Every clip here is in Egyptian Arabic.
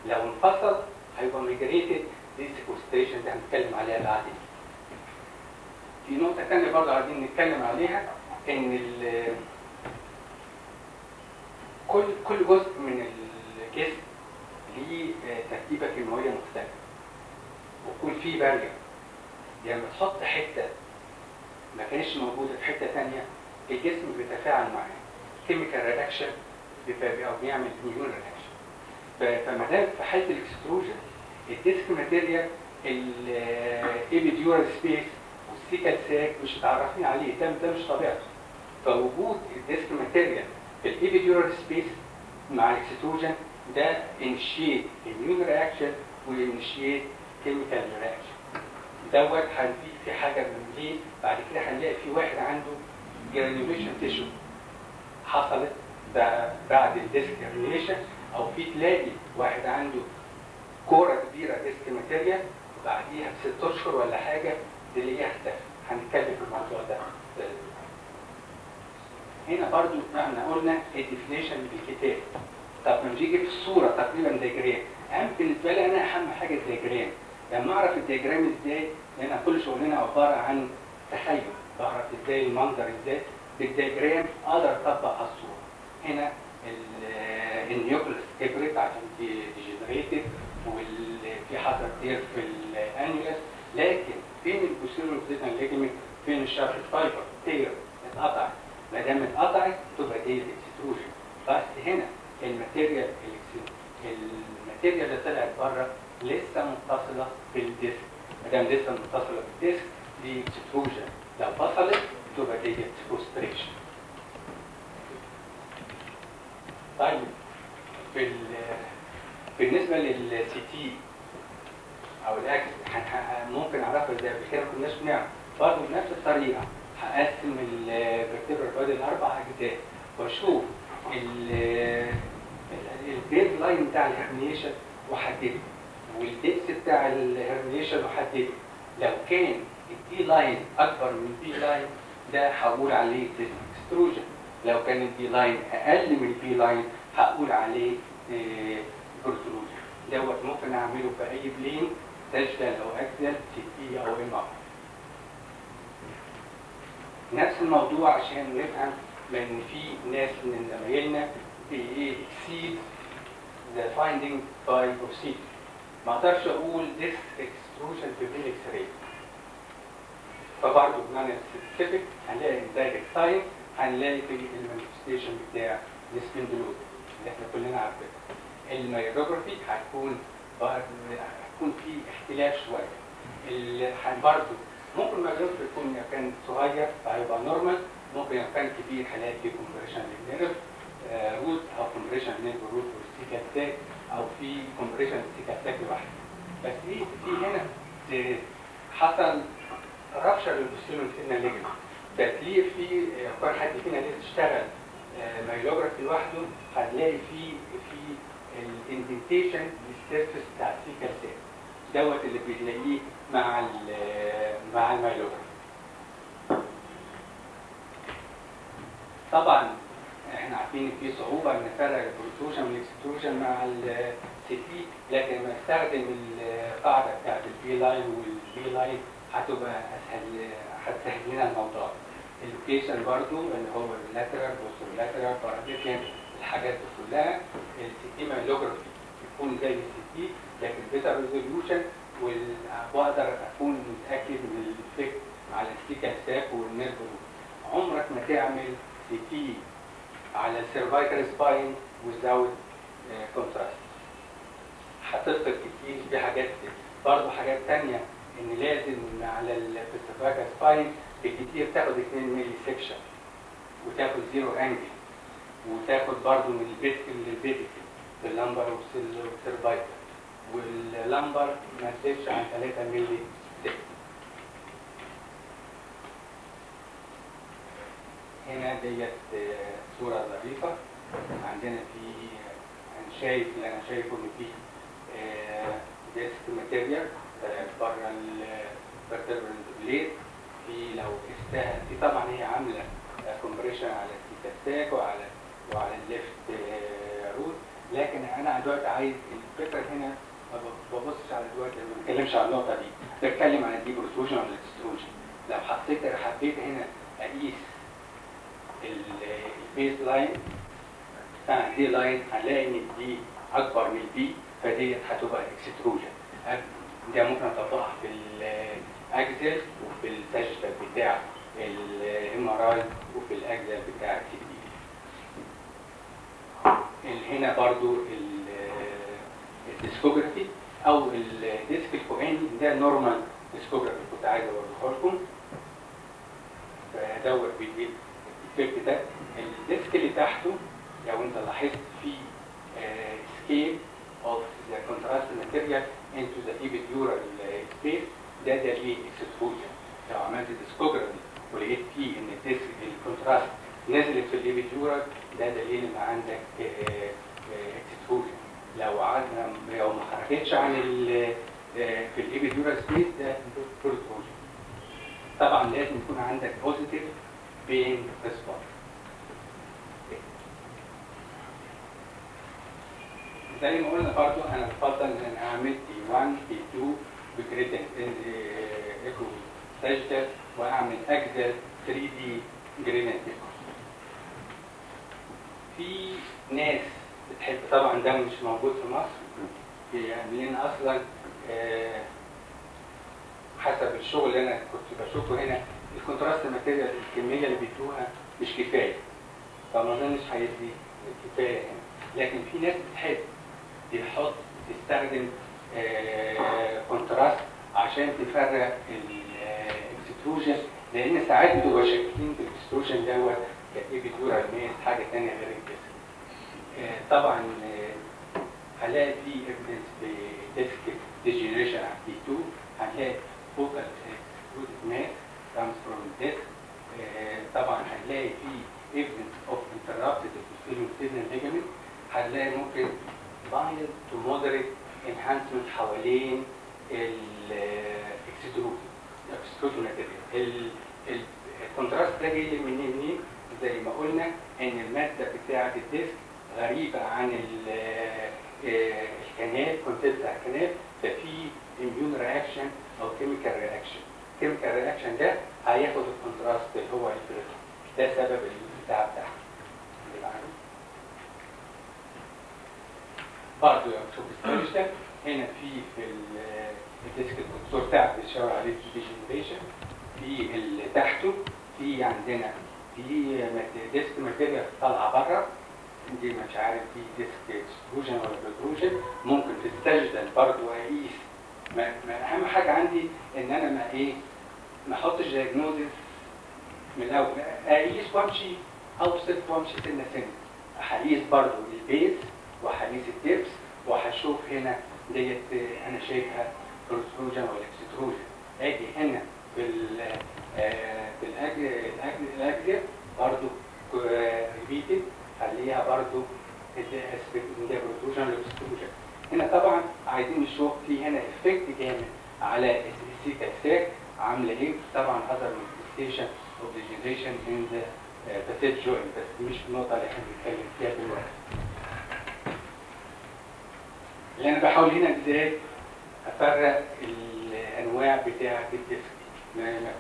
لو انفصل هيبقى ميجريتد دي سيكوستريشن ده هنتكلم عليها بعدين في نقطة تانية برضه عايزين نتكلم عليها إن ال- كل كل جزء من الجسم ليه آه، تركيبة كيماوية مختلفة ويكون فيه بارير لما تحط حتة ما كانتش موجودة في حتة تانية الجسم بيتفاعل معاها كيميكال رياكشن أو بيعمل نيون رياكشن فما دام في حالة الاكستروجن الديسك ماتيريال الابيديورال سبيس والسيكال ساك مش متعرفين عليه ده ده مش طبيعته فوجود الديسك ماتيريال في الابيديورال سبيس مع الاكستروجن ده انشيت اميون رياكشن وانشيت كيميكال رياكشن دوت هنلاقي في حاجه من ليه بعد كده هنلاقي في واحد عنده جرانيوليشن تيشو حصلت ب- بعد الديسك جرانيوليشن او في تلاقي واحد عنده كوره كبيره ديسك ماتيريال وبعديها بست اشهر ولا حاجه تلاقيها اختفت هنتكلم في الموضوع ده هنا برضو احنا قلنا الديفينيشن بالكتاب طب ما نيجي في الصوره تقريبا دياجرام اهم بالنسبه لي انا اهم حاجه الدياجرام لما اعرف الدياجرام ازاي لان كل شغلنا عباره عن تخيل بعرف ازاي المنظر ازاي بالدياجرام اقدر اطبق على الصوره هنا ال- النيوكليس كبرت عشان دي ديجنريتد وفي حصل تير في الانيولس لكن فين البوستيريور فيتال ليجمنت فين الشارك فايبر تير اتقطعت ما دام اتقطعت تبقى دي الاكستروجن بس هنا الماتيريال الإكس- الماتيريال اللي طلعت بره لسه متصله بالديسك ما دام لسه متصله بالديسك دي اكستروجن لو فصلت تبقى دي اكسبوستريشن طيب في ال- بالنسبه للسي تي او الاكس هن- هن- ممكن اعرفها ازاي قبل كده ما كناش بنعرف برضه بنفس الطريقه هقسم الفرتبرال بادي لاربع اجزاء واشوف البيز لاين بتاع الهرنيشن واحدده والدبس بتاع الهرنيشن واحدده لو كان الدي لاين اكبر من البي لاين ده هقول عليه اكستروجن لو كان الدي لاين اقل من البي لاين هقول عليه بروتروجن دوت ممكن اعمله في اي بلين داجلال او اكسل سي تي او ام ار نفس الموضوع عشان نفهم لان في ناس من زمايلنا exceed the finding by procedure ما اقدرش اقول this extrusion في بين اكس راي فبرضه بمعنى سبيسيفيك هنلاقي الدايركت ساين هنلاقي في المانيفستيشن بتاع السبندلوز اللي احنا كلنا عارفينه الميوجرافي هتكون برضه هتكون في اختلاف شويه ال- هن- برضه ممكن الميوجرافي يكون كان صغير فهيبقى نورمال ممكن لو كان كبير هلاقي فيه كومبريشن للنيرف روت او كومبريشن للنيرف روت والسيكا تاك او في كومبريشن للسيكا تاك لوحده بس في في هنا ت- حصل رابشر للبوستيريور سيجنال ليجمنت فتلاقي في كل حد فينا لسه اشتغل مايلوجرافي لوحده هتلاقي في في الاندنتيشن للسيرفيس بتاع السيكا تاك دوت اللي بتلاقيه مع ال- مع المايلوجرافي طبعا احنا عارفين ان في صعوبه ان نفرق البروتروجن من الاكستروجن مع السي تي لكن لما نستخدم القاعده بتاعت البي لاين والبي لاين هتبقى اسهل هتسهل لنا الموضوع اللوكيشن برضو اللي هو اللاترال والسولاترال باراديكين الحاجات دي كلها السي تي مايلوجرافي يكون زي السي تي لكن بيتر ريزوليوشن واقدر اكون متاكد من الافكت على السيكال ساك والنيرف روت عمرك ما تعمل سي تي على السيرفايكال سباين without كونتراست هتفقد كتير في حاجات برضه حاجات تانية ان لازم على السيرفايكال سباين بالكتير تاخد 2 ملي سكشن وتاخد زيرو انجل وتاخد برضه من البيتكل للبيتكل باللمبر والسيرفايكال واللمبر ما تزيدش عن 3 ملي سكشن هنا ديت آه، صورة ظريفة عندنا في أنا شايف اللي أنا شايفه إن في آه، ديسك ماتيريال طلعت بره الفرتبرال بليد في لو قستها في طبعا هي عاملة كومبريشن على السيتاستاك وعلى وعلى الليفت روت لكن انا دلوقتي عايز الفكره هنا ما ببصش على دلوقتي ما بتكلمش على النقطه دي بتكلم عن الدي بروتروجن ولا الاكستروجن لو حطيت حبيت هنا اقيس البيز لاين بتاع دي لاين هنلاقي ان دي اكبر من دي فديت هتبقى اكستروجن ده ممكن اطبقها في الاكزل وفي الساجيتال بتاع الام ار اي وفي الاكزل بتاع التي دي هنا برضو الديسكوجرافي او الديسك الفوقاني ده نورمال ديسكوجرافي كنت عايز اوريه لكم فدور بيدي الفكر ده الديسك اللي تحته لو انت لاحظت في سكيل of the contrast material into the epidural space ده دليل extrusion لو عملت ديسكوجرافي ولقيت فيه ان الديسك الكونتراست نزلت في الابيديورال ده دليل ان عندك اكستروجن لو قعدنا لو ما خرجتش عن ال في الابيديورال سبيس ده بروتروجن طبعا لازم يكون عندك بوزيتيف بين ريسبونس زي ما قلنا برضو انا بفضل ان انا اعمل تي 1 تي 2 بجريدنت ايكو ساجيتال واعمل اجزل 3 دي جريدنت ايكو في ناس بتحب طبعا ده مش موجود في مصر يعني لان اصلا آه حسب الشغل اللي انا كنت بشوفه هنا الكونتراست ماتيريال الكميه اللي بيدوها مش كفايه فما اظنش هيدي كفايه هنا لكن في ناس بتحب تحط تستخدم آه كونتراست عشان تفرق الاكستروجن لان ساعات بتبقى شاكين في الاكستروجن دوت كابيدورال ميس حاجه ثانيه غير الجسم آه طبعا آه هنلاقي في ايفيدنس بديسك ديجنريشن على تي 2 هنلاقي فوكال اكسترودد ماس comes from this طبعا هنلاقي في evidence of interrupted posterior ligament هنلاقي ممكن mild to moderate enhancement حوالين الاكسترود الاكسترود ماتيريال الكونتراست ده جاي منين منين زي ما قلنا ان الماده بتاعه الديسك غريبه عن الكنال كونسيبت بتاع الكنال ففي اميون رياكشن او كيميكال رياكشن الكيميكال رياكشن ده هياخد الكونتراست اللي هو الفلتر ده سبب البتاع بتاعه برضه لو تشوف السيرشن هنا في في الديسك الدكتور بتاعك بيشاور عليه في ديجنريشن في اللي تحته في عندنا في ديسك ماتيريال طالعه بره دي مش عارف دي ديسك اكستروجن ولا بروتروجن ممكن في السجدل برضه اقيس ما ما اهم حاجه عندي ان انا ما ايه ما احطش دايجنوزس من الاول اقيس وامشي اوصف وامشي سنه سنه هقيس برضه البيز وهقيس التبس وهشوف هنا ديت انا شايفها بروتروجن ولا اكستروجن اجي هنا في ال في الاجل الاجل برضه ريبيتد خليها برضه اسبكت ده بروتروجن ولا اكستروجن هنا طبعا عايزين نشوف في هنا افكت جامد على السيكا ساك عامله ايه طبعا اذر مانيفستيشن اوف ديجنريشن ان ذا باسيت جوينت بس مش النقطه اللي احنا بنتكلم فيها دلوقتي اللي انا بحاول هنا ازاي افرق الانواع بتاعه الديسك ما ما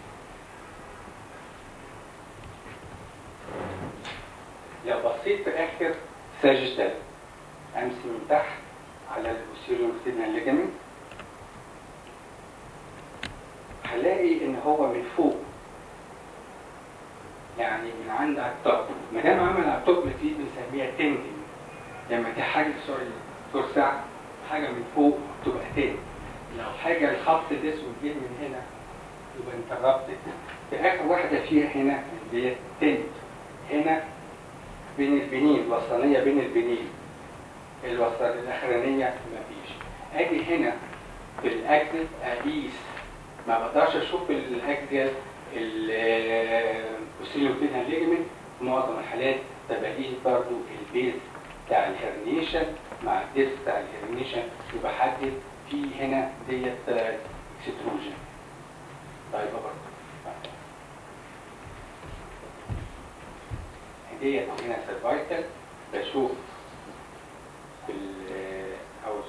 لو بصيت في اخر ساجيتال امشي من تحت على البوستيريور سيجنال ليجامنت هلاقي ان هو من فوق يعني من عند على التوب ما دام عمل على التوب دي بنسميها تندنج لما دي حاجه سوري ترسع حاجه من فوق تبقى تاني لو حاجه الخط الاسود جه من هنا يبقى انتربتد في اخر واحده فيها هنا اللي هي تنت هنا بين البنين الوسطانيه بين البنين الوسط الاخرانيه مفيش اجي هنا في الاكسل اقيس ما بقدرش اشوف الاكسل البوستيريور بينها ليجمنت في معظم الحالات بقيس برضو البيز بتاع الهرنيشن مع الديس بتاع الهرنيشن وبحدد في هنا ديت اكستروجن طيب برضه ديت هنا سيرفايكال بشوف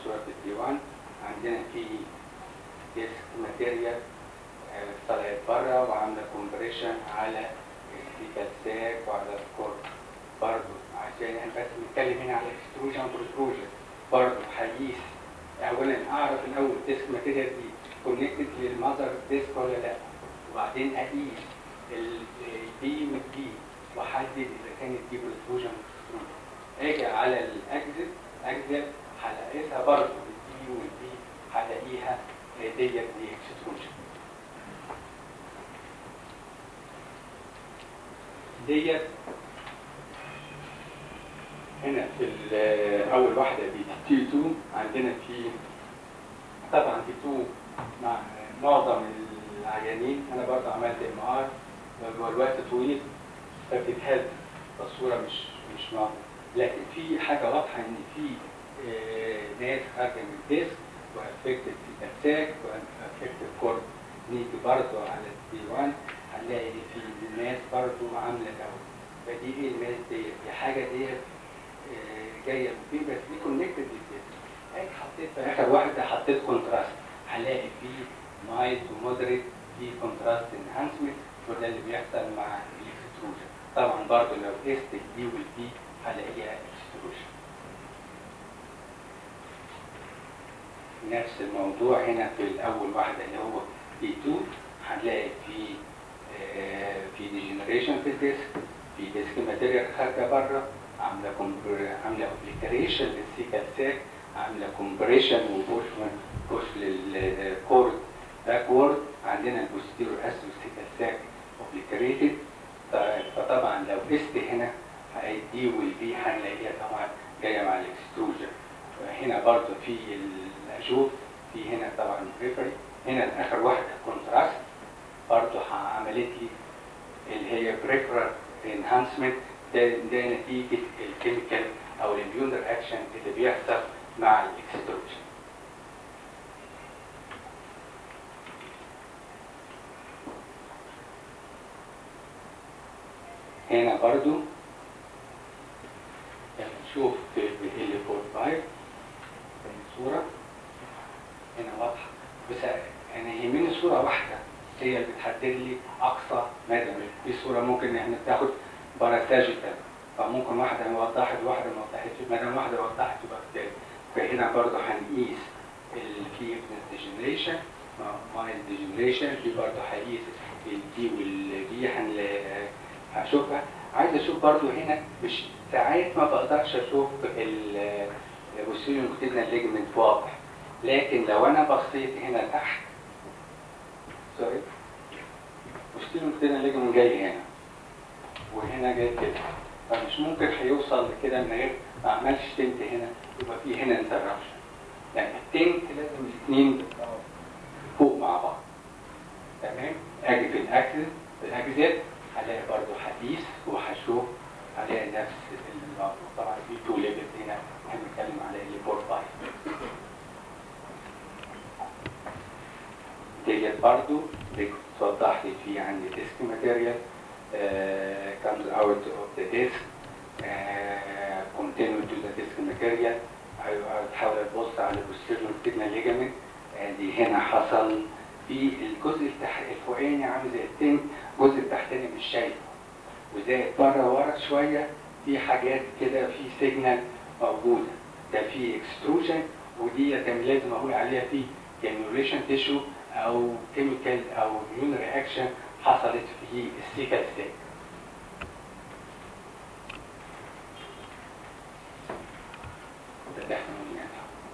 صورة في الدي 1 عندنا في ديسك ماتيريال طلعت بره وعامله كومبريشن على السيكال ساك وعلى الكورد برضه عشان احنا بس بنتكلم هنا على اكستروجن بروتروجن برضه هيقيس اولا اعرف الاول ديسك ماتيريال دي كونكتد للمذر ديسك ولا لا وبعدين اقيس البي والبي واحدد اذا كانت دي بروتروجن اجي على الاجزاء اجزاء هلاقيها برضه البي والبي هلاقيها ديت دي اكستروجن ديت هنا في ال- اول واحده دي تي 2 عندنا في طبعا تي 2 مع معظم العيانين انا برضه عملت ام ار والوقت طويل فبتتهز الصوره مش مش موجوده لكن في حاجه واضحه ان في آه، ناس خارجه من الديسك وافكتد الساك وافكتد كورد نيجي برضه على الدي 1 هنلاقي ان في ناس برضه عامله دواء فدي ايه الناس دي؟ دي حاجه دي آه، جايه من فين بس دي كونكتد للديسك هيك حطيت في اخر واحده حطيت كونتراست هلاقي في مايلد ومودريت في كونتراست انهانسمنت وده اللي بيحصل مع الاكستروجن طبعا برضه لو قست الدي والبي هلاقيها اكستروجن نفس الموضوع هنا في الاول واحده اللي هو دي 2 هنلاقي في آه، في ديجنريشن في الديسك في ديسك ماتيريال خارجه بره عامله كومبر عامله اوبليتريشن للسيكال ساك عامله كومبريشن وبوش بوش للكورد باكورد عندنا البوستيرور اس والسيكال ساك اوبليتريتد فطبعا لو قست هنا الدي والبي هنلاقيها طبعا جايه مع الاكستروجن هنا برضه في الاشوف في هنا طبعا بريفري هنا اخر واحده كونتراست برضه عملت لي اللي هي بريفرال انهانسمنت ده ده نتيجه الكيميكال او الاميون رياكشن اللي بيحصل مع الاكستروجن هنا برضو يعني نشوف في ال 45 الصورة هنا واضحة بس أنا يهمني صورة واحدة هي اللي بتحدد لي أقصى مدى في صورة ممكن إحنا بتاخد باراساجيتال فممكن واحدة وضحت واحدة ما وضحتش ما دام واحدة وضحت يبقى بالتالي فهنا برضه هنقيس ال في ديجنريشن مايل ديجنريشن في برضه هقيس الدي والبي هنلاقي هشوفها عايز اشوف برضو هنا مش ساعات ما بقدرش اشوف البوستيريور كوتيدنال ليجمنت واضح لكن لو انا بصيت هنا تحت سوري بوستيريور كوتيدنال ليجمنت جاي هنا وهنا جاي كده فمش ممكن هيوصل لكده من غير ما عملش تنت هنا يبقى في هنا انتربشن يعني التنت لازم الاثنين فوق مع بعض تمام اجي في الاكسس في الاجزاء هلاقي برضو حديث وهشوف هلاقي نفس الموضوع طبعا في تو ليفلز هنا احنا بنتكلم على اللي 4 5 ديت برضو بتوضح لي في عندي ديسك ماتيريال comes out of the disc uh, continue to the disc material هحاول ابص على البوستيريور سيجنال ليجامنت دي هنا حصل في الجزء التحت الفوقاني عامل زي التنت الجزء التحتاني مش شايفه وزائد بره ورا شويه في حاجات كده في سيجنال موجوده ده في اكستروجن ودي كان لازم اقول عليها في جانيوليشن تيشو او كيميكال او ميون رياكشن حصلت في السيكال سيك ده اللي احنا قلناه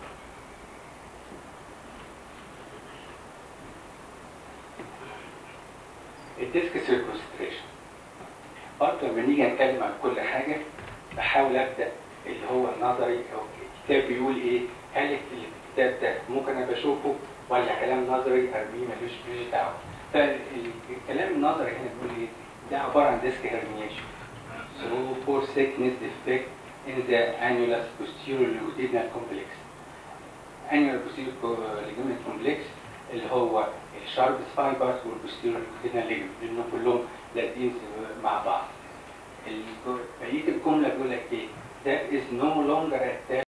الديسك سيركوستريشن برضه لما نيجي نتكلم عن كل حاجه بحاول ابدا اللي هو النظري او الكتاب بيقول ايه هل الكتاب ده ممكن انا بشوفه ولا كلام نظري ارميه ملوش ملوش دعوه فالكلام النظري هنا بيقول ايه ده عباره عن ديسك هرميشن through for thickness defect in the annulus posterior longitudinal complex annular posterior ligament complex اللي هو الشارب فايبرز والبوستيريور لونجيتودينال ليجمنت لانهم كلهم لازقين مع بعض. بقيه الجمله بيقول لك ايه؟ That is no longer attached